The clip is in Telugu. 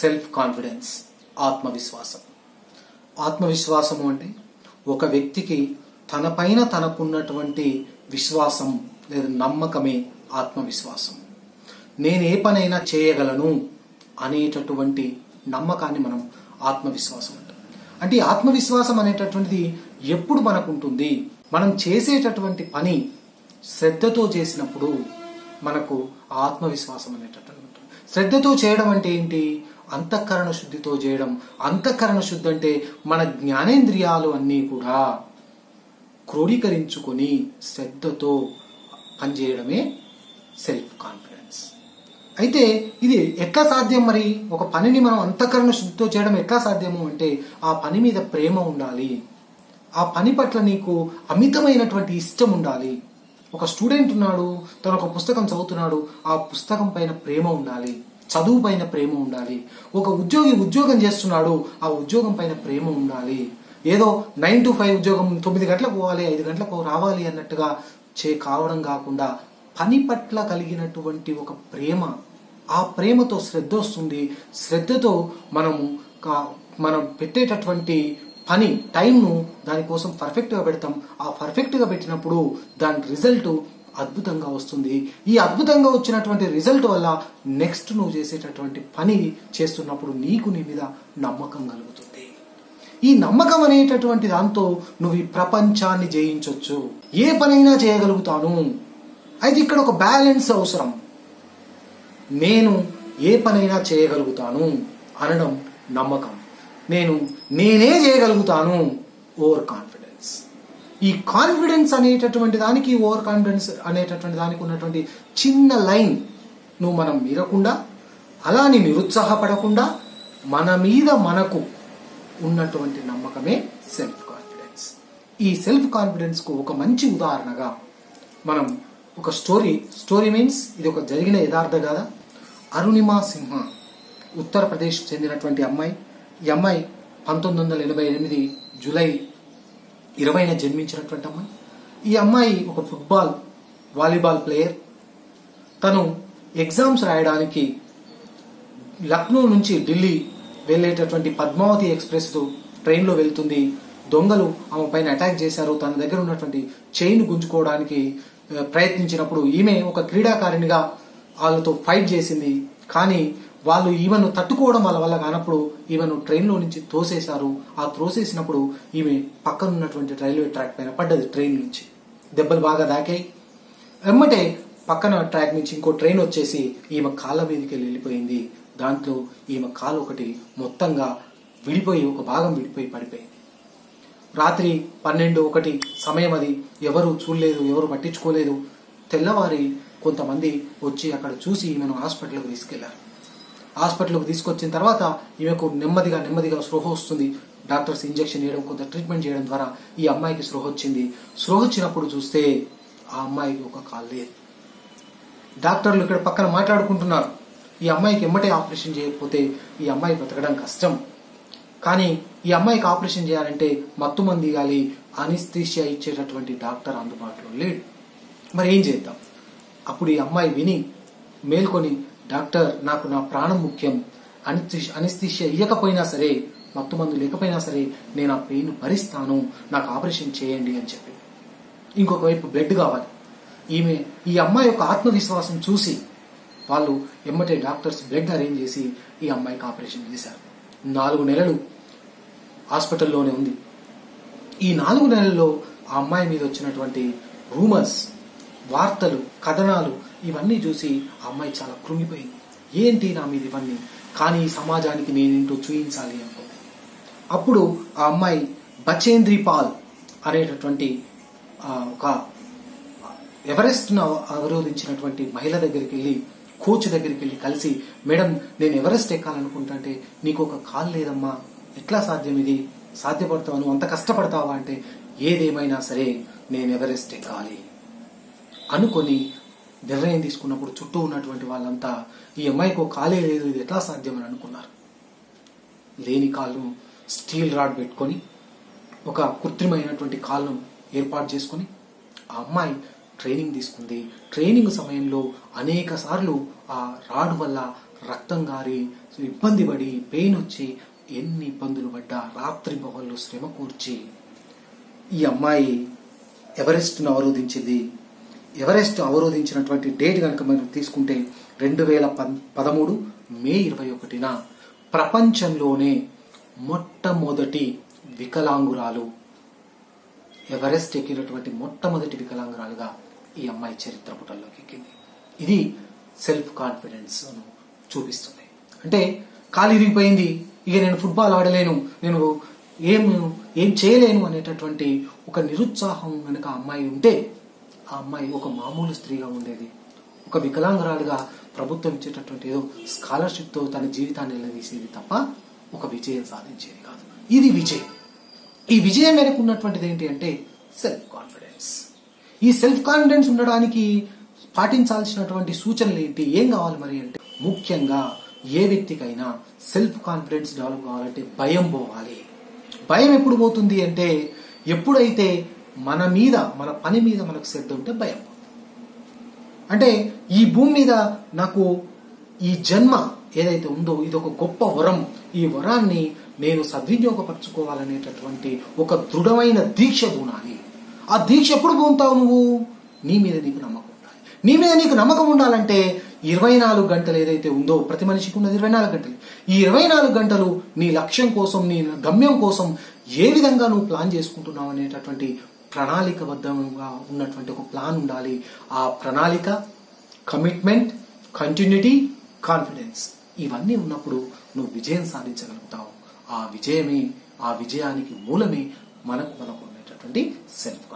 సెల్ఫ్ కాన్ఫిడెన్స్ ఆత్మవిశ్వాసం ఆత్మవిశ్వాసము అంటే ఒక వ్యక్తికి తన పైన తనకున్నటువంటి విశ్వాసం లేదా నమ్మకమే ఆత్మవిశ్వాసం నేను ఏ పనైనా చేయగలను అనేటటువంటి నమ్మకాన్ని మనం ఆత్మవిశ్వాసం అంటాం అంటే ఈ ఆత్మవిశ్వాసం అనేటటువంటిది ఎప్పుడు మనకు ఉంటుంది మనం చేసేటటువంటి పని శ్రద్ధతో చేసినప్పుడు మనకు ఆ ఆత్మవిశ్వాసం అనేటటువంటి ఉంటుంది శ్రద్ధతో చేయడం అంటే ఏంటి అంతఃకరణ శుద్ధితో చేయడం అంతఃకరణ శుద్ధి అంటే మన జ్ఞానేంద్రియాలు అన్నీ కూడా క్రోడీకరించుకొని శ్రద్ధతో పనిచేయడమే సెల్ఫ్ కాన్ఫిడెన్స్ అయితే ఇది ఎట్లా సాధ్యం మరి ఒక పనిని మనం అంతఃకరణ శుద్ధితో చేయడం ఎట్లా సాధ్యము అంటే ఆ పని మీద ప్రేమ ఉండాలి ఆ పని పట్ల నీకు అమితమైనటువంటి ఇష్టం ఉండాలి ఒక స్టూడెంట్ ఉన్నాడు తను ఒక పుస్తకం చదువుతున్నాడు ఆ పుస్తకం పైన ప్రేమ ఉండాలి చదువు పైన ప్రేమ ఉండాలి ఒక ఉద్యోగి ఉద్యోగం చేస్తున్నాడు ఆ ఉద్యోగం పైన ప్రేమ ఉండాలి ఏదో నైన్ టు ఫైవ్ ఉద్యోగం తొమ్మిది గంటలకు పోవాలి ఐదు గంటలకు రావాలి అన్నట్టుగా చే కావడం కాకుండా పని పట్ల కలిగినటువంటి ఒక ప్రేమ ఆ ప్రేమతో శ్రద్ధ వస్తుంది శ్రద్ధతో మనము కా- మనం పెట్టేటటువంటి పని టైంను దానికోసం పర్ఫెక్ట్గా పెడతాం ఆ పర్ఫెక్ట్గా పెట్టినప్పుడు దాని రిజల్ట్ అద్భుతంగా వస్తుంది ఈ అద్భుతంగా వచ్చినటువంటి రిజల్ట్ వల్ల నెక్స్ట్ నువ్వు చేసేటటువంటి పని చేస్తున్నప్పుడు నీకు నీ మీద నమ్మకం కలుగుతుంది ఈ నమ్మకం అనేటటువంటి దాంతో నువ్వు ఈ ప్రపంచాన్ని జయించవచ్చు ఏ పనైనా చేయగలుగుతాను అయితే ఇక్కడ ఒక బ్యాలెన్స్ అవసరం నేను ఏ పనైనా చేయగలుగుతాను అనడం నమ్మకం నేను నేనే చేయగలుగుతాను ఓవర్ కాన్ఫిడెన్స్ ఈ కాన్ఫిడెన్స్ అనేటటువంటి దానికి ఓవర్ కాన్ఫిడెన్స్ అనేటటువంటి దానికి ఉన్నటువంటి చిన్న లైన్ నువ్వు మనం మీరకుండా అలాని నిరుత్సాహపడకుండా మన మీద మనకు ఉన్నటువంటి నమ్మకమే సెల్ఫ్ కాన్ఫిడెన్స్ ఈ సెల్ఫ్ కాన్ఫిడెన్స్ కు ఒక మంచి ఉదాహరణగా మనం ఒక స్టోరీ స్టోరీ మీన్స్ ఇది ఒక జరిగిన యథార్థ గాథ అరుణిమా సింహ ఉత్తరప్రదేశ్ చెందినటువంటి అమ్మాయి ఈ అమ్మాయి పంతొమ్మిది వందల ఎనభై ఎనిమిది జూలై ఇరవైన జన్మించినటువంటి అమ్మాయి ఈ అమ్మాయి ఒక ఫుట్బాల్ వాలీబాల్ ప్లేయర్ తను ఎగ్జామ్స్ రాయడానికి లక్నో నుంచి ఢిల్లీ వెళ్ళేటటువంటి పద్మావతి ఎక్స్ప్రెస్ ట్రైన్లో వెళ్తుంది దొంగలు ఆమె పైన అటాక్ చేశారు తన దగ్గర ఉన్నటువంటి చైన్ గుంజుకోవడానికి ఆ, ప్రయత్నించినప్పుడు ఈమె ఒక క్రీడాకారిణిగా వాళ్ళతో ఫైట్ చేసింది కానీ వాళ్ళు ఈమెను తట్టుకోవడం వాళ్ళ వల్ల కానప్పుడు ఈమెను ట్రైన్లో నుంచి తోసేశారు ఆ తోసేసినప్పుడు ఈమె పక్కన ఉన్నటువంటి రైల్వే ట్రాక్ పైన పడ్డది ట్రైన్ నుంచి దెబ్బలు బాగా దాకాయి వెమ్మటే పక్కన ట్రాక్ నుంచి ఇంకో ట్రైన్ వచ్చేసి ఈమె కాళ్ళ మీదకి వెళ్ళి వెళ్ళిపోయింది దాంట్లో ఈమె కాలు ఒకటి మొత్తంగా విడిపోయి ఒక భాగం విడిపోయి పడిపోయింది రాత్రి పన్నెండు ఒకటి సమయం అది ఎవరు చూడలేదు ఎవరు పట్టించుకోలేదు తెల్లవారి కొంతమంది వచ్చి అక్కడ చూసి ఈమెను హాస్పిటల్కి తీసుకెళ్లారు హాస్పిటల్కి తీసుకొచ్చిన తర్వాత ఈమెకు నెమ్మదిగా నెమ్మదిగా స్పృహ వస్తుంది డాక్టర్స్ ఇంజెక్షన్ చేయడం కొంత ట్రీట్మెంట్ చేయడం ద్వారా ఈ అమ్మాయికి స్పృహ వచ్చింది స్పృహ వచ్చినప్పుడు చూస్తే ఆ అమ్మాయికి ఒక కాలు లేదు డాక్టర్లు ఇక్కడ పక్కన మాట్లాడుకుంటున్నారు ఈ అమ్మాయికి ఎమ్మటే ఆపరేషన్ చేయకపోతే ఈ అమ్మాయి బతకడం కష్టం కానీ ఈ అమ్మాయికి ఆపరేషన్ చేయాలంటే మత్తు మంది ఇవ్వాలి అనిస్థీషియా ఇచ్చేటటువంటి డాక్టర్ అందుబాటులో లేడు మరి ఏం చేద్దాం అప్పుడు ఈ అమ్మాయి విని మేల్కొని డాక్టర్ నాకు నా ప్రాణం ముఖ్యం అనిస్థి- అనిస్థీషియా ఇవ్వకపోయినా సరే మత్తు మందు లేకపోయినా సరే నేను ఆ పెయిన్ భరిస్తాను నాకు ఆపరేషన్ చేయండి అని చెప్పింది ఇంకొక వైపు బ్లడ్ కావాలి ఈమె ఈ అమ్మాయి యొక్క ఆత్మవిశ్వాసం చూసి వాళ్ళు ఎమ్మటే డాక్టర్స్ బ్లడ్ అరేంజ్ చేసి ఈ అమ్మాయికి ఆపరేషన్ చేశారు నాలుగు నెలలు హాస్పిటల్లోనే ఉంది ఈ నాలుగు నెలల్లో ఆ అమ్మాయి మీద వచ్చినటువంటి రూమర్స్ వార్తలు కథనాలు ఇవన్నీ చూసి ఆ అమ్మాయి చాలా కృంగిపోయింది ఏంటి నా మీద ఇవన్నీ కానీ ఈ సమాజానికి నేనేంటో చూయించాలి అనుకుంది అప్పుడు ఆ అమ్మాయి బచేంద్రి పాల్ అనేటటువంటి ఆ, ఒక ఎవరెస్ట్ ను అవరోధించినటువంటి మహిళ దగ్గరికి వెళ్ళి కోచ్ దగ్గరికి వెళ్ళి కలిసి మేడం నేను ఎవరెస్ట్ ఎక్కాలనుకుంటా అంటే నీకు ఒక కాల్ లేదమ్మా ఎట్లా సాధ్యం ఇది సాధ్యపడతావు నువ్వు అంత కష్టపడతావా అంటే ఏదేమైనా సరే నేను ఎవరెస్ట్ ఎక్కాలి అనుకొని నిర్ణయం తీసుకున్నప్పుడు చుట్టూ ఉన్నటువంటి వాళ్ళంతా ఈ అమ్మాయికి ఒక కాలే లేదు ఇది ఎట్లా సాధ్యం అని అనుకున్నారు లేని కాళ్ళను స్టీల్ రాడ్ పెట్టుకొని ఒక కృత్రిమైనటువంటి కాళ్ళను ఏర్పాటు చేసుకొని ఆ అమ్మాయి ట్రైనింగ్ తీసుకుంది ట్రైనింగ్ సమయంలో అనేక సార్లు ఆ రాడ్ వల్ల రక్తం గారి ఇబ్బంది పడి పెయిన్ వచ్చి ఎన్ని ఇబ్బందులు పడ్డా రాత్రి పగళ్ళు శ్రమ కూర్చి ఈ అమ్మాయి ఎవరెస్ట్ను అవరోధించింది ఎవరెస్ట్ అవరోధించినటువంటి డేట్ కనుక మనం తీసుకుంటే రెండు వేల పన్ పదమూడు మే ఇరవై ఒకటిన ప్రపంచంలోనే మొట్టమొదటి వికలాంగురాలు ఎవరెస్ట్ ఎక్కినటువంటి మొట్టమొదటి వికలాంగురాలుగా ఈ అమ్మాయి చరిత్ర పుటల్లోకి ఎక్కింది ఇది సెల్ఫ్ కాన్ఫిడెన్స్ చూపిస్తుంది అంటే కాలు ఇరిగిపోయింది ఇక నేను ఫుట్బాల్ ఆడలేను నేను ఏం ఏం చేయలేను అనేటటువంటి ఒక నిరుత్సాహం కనుక ఆ అమ్మాయి ఉంటే ఆ అమ్మాయి ఒక మామూలు స్త్రీగా ఉండేది ఒక వికలాంగురాలుగా ప్రభుత్వం ఇచ్చేటటువంటి ఏదో స్కాలర్షిప్తో తన జీవితాన్ని నిలదీసేది తప్ప ఒక విజయం సాధించేది కాదు ఇది విజయం ఈ విజయం వెనక ఉన్నటువంటిది ఏంటి అంటే సెల్ఫ్ కాన్ఫిడెన్స్ ఈ సెల్ఫ్ కాన్ఫిడెన్స్ ఉండడానికి పాటించాల్సినటువంటి సూచనలు ఏంటి ఏం కావాలి మరి అంటే ముఖ్యంగా ఏ వ్యక్తికైనా సెల్ఫ్ కాన్ఫిడెన్స్ డెవలప్ కావాలంటే భయం పోవాలి భయం ఎప్పుడు పోతుంది అంటే ఎప్పుడైతే మన మీద మన పని మీద మనకు శ్రద్ధ ఉంటే భయం పోతుంది. అంటే ఈ భూమి మీద నాకు ఈ జన్మ ఏదైతే ఉందో ఇది ఒక గొప్ప వరం ఈ వరాన్ని నేను సద్వినియోగపరచుకోవాలనేటటువంటి ఒక దృఢమైన దీక్ష పూనాలి ఆ దీక్ష ఎప్పుడు పూనుతావు నువ్వు నీ మీద నీకు నమ్మకం ఉండాలి నీ మీద నీకు నమ్మకం ఉండాలంటే ఇరవై నాలుగు గంటలు ఏదైతే ఉందో ప్రతి మనిషికి ఉన్నది ఇరవై నాలుగు గంటలు ఈ ఇరవై నాలుగు గంటలు నీ లక్ష్యం కోసం నీ గమ్యం కోసం ఏ విధంగా నువ్వు ప్లాన్ చేసుకుంటున్నావు అనేటటువంటి ప్రణాళికబద్ధంగా ఉన్నటువంటి ఒక ప్లాన్ ఉండాలి ఆ ప్రణాళిక కమిట్మెంట్ కంటిన్యూటీ కాన్ఫిడెన్స్ ఇవన్నీ ఉన్నప్పుడు నువ్వు విజయం సాధించగలుగుతావు ఆ విజయమే ఆ విజయానికి మూలమే మనకు మనకు ఉన్నటువంటి సెల్ఫ్